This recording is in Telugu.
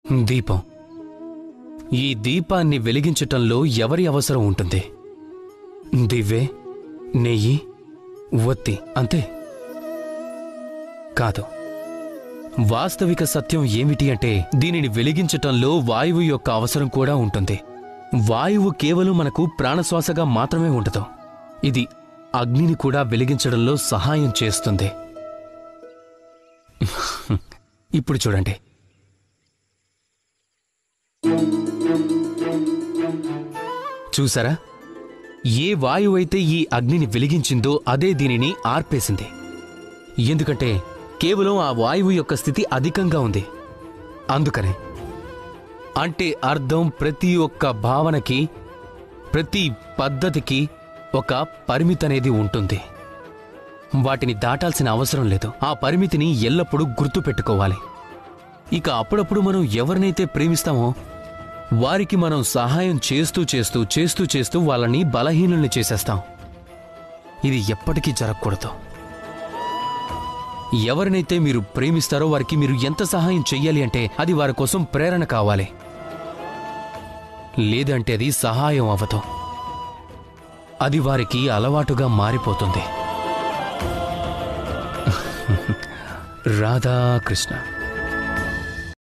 దీపం ఈ దీపాన్ని వెలిగించటంలో ఎవరి అవసరం ఉంటుంది దివ్వె నెయ్యి ఒత్తి అంతే కాదు వాస్తవిక సత్యం ఏమిటి అంటే దీనిని వెలిగించటంలో వాయువు యొక్క అవసరం కూడా ఉంటుంది వాయువు కేవలం మనకు ప్రాణశ్వాసగా మాత్రమే ఉండదు ఇది అగ్నిని కూడా వెలిగించడంలో సహాయం చేస్తుంది ఇప్పుడు చూడండి చూసారా ఏ వాయువైతే ఈ అగ్నిని వెలిగించిందో అదే దీనిని ఆర్పేసింది ఎందుకంటే కేవలం ఆ వాయువు యొక్క స్థితి అధికంగా ఉంది అందుకనే అంటే అర్థం ప్రతి ఒక్క భావనకి ప్రతి పద్ధతికి ఒక పరిమితి అనేది ఉంటుంది వాటిని దాటాల్సిన అవసరం లేదు ఆ పరిమితిని ఎల్లప్పుడూ గుర్తుపెట్టుకోవాలి ఇక అప్పుడప్పుడు మనం ఎవరినైతే ప్రేమిస్తామో వారికి మనం సహాయం చేస్తూ చేస్తూ చేస్తూ చేస్తూ వాళ్ళని బలహీనుల్ని చేసేస్తాం ఇది ఎప్పటికీ జరగకూడదు ఎవరినైతే మీరు ప్రేమిస్తారో వారికి మీరు ఎంత సహాయం చెయ్యాలి అంటే అది వారి కోసం ప్రేరణ కావాలి లేదంటే అది సహాయం అవ్వదు అది వారికి అలవాటుగా మారిపోతుంది రాధాకృష్ణ